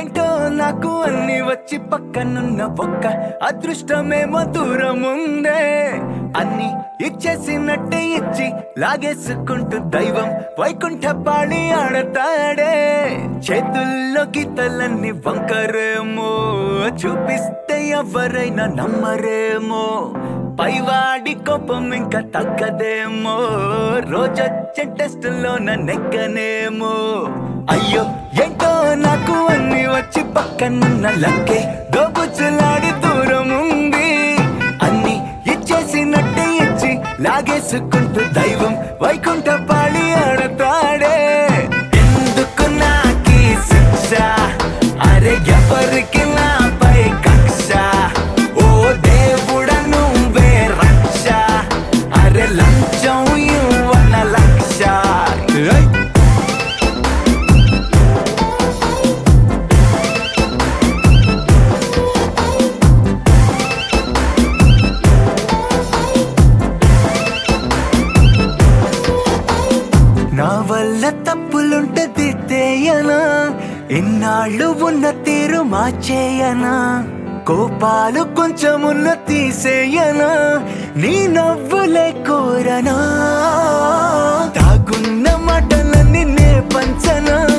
ఏంటో నాకు అన్ని వచ్చి పక్కనున్న ఒక్క అదృష్టమేమో దూరం ఉందే అన్ని ఇచ్చేసినట్టే ఇచ్చి లాగేసుకుంటూ దైవం వైకుంఠ పాళి ఆడతాడే చేతుల్లో గీతలన్నీ వంకరేమో చూపిస్తే ఎవరైనా నమ్మరేమో పైవాడి కోపం ఇంకా తగ్గదేమో రోజొచ్చే టెస్టులో నెక్కనేమో అయ్యో ఏంటో నాకు అన్ని వచ్చి పక్కనున్న లక్కే దోబుచ్చులాడి దూరం ఉంది అన్ని ఇచ్చేసినట్టే ఇచ్చి లాగేసుకుంటూ దైవం వైకుంఠ పాళి ఆడతాడే ఎందుకు నాకీ శిక్ష అరే ఎవరికి నాపై కక్ష ఓ దేవుడ నువ్వే రక్ష అరే లంచం ఇవ్వన లక్ష ఏయ్! నా వల్ల తప్పులుంటే దిద్దేయనా ఇన్నాళ్ళు ఉన్న తీరు మార్చేయనా కోపాలు కొంచెమున్న తీసేయనా నీ నవ్వులే కోరనా తాగున్న మాటలన్నీ నే పంచనా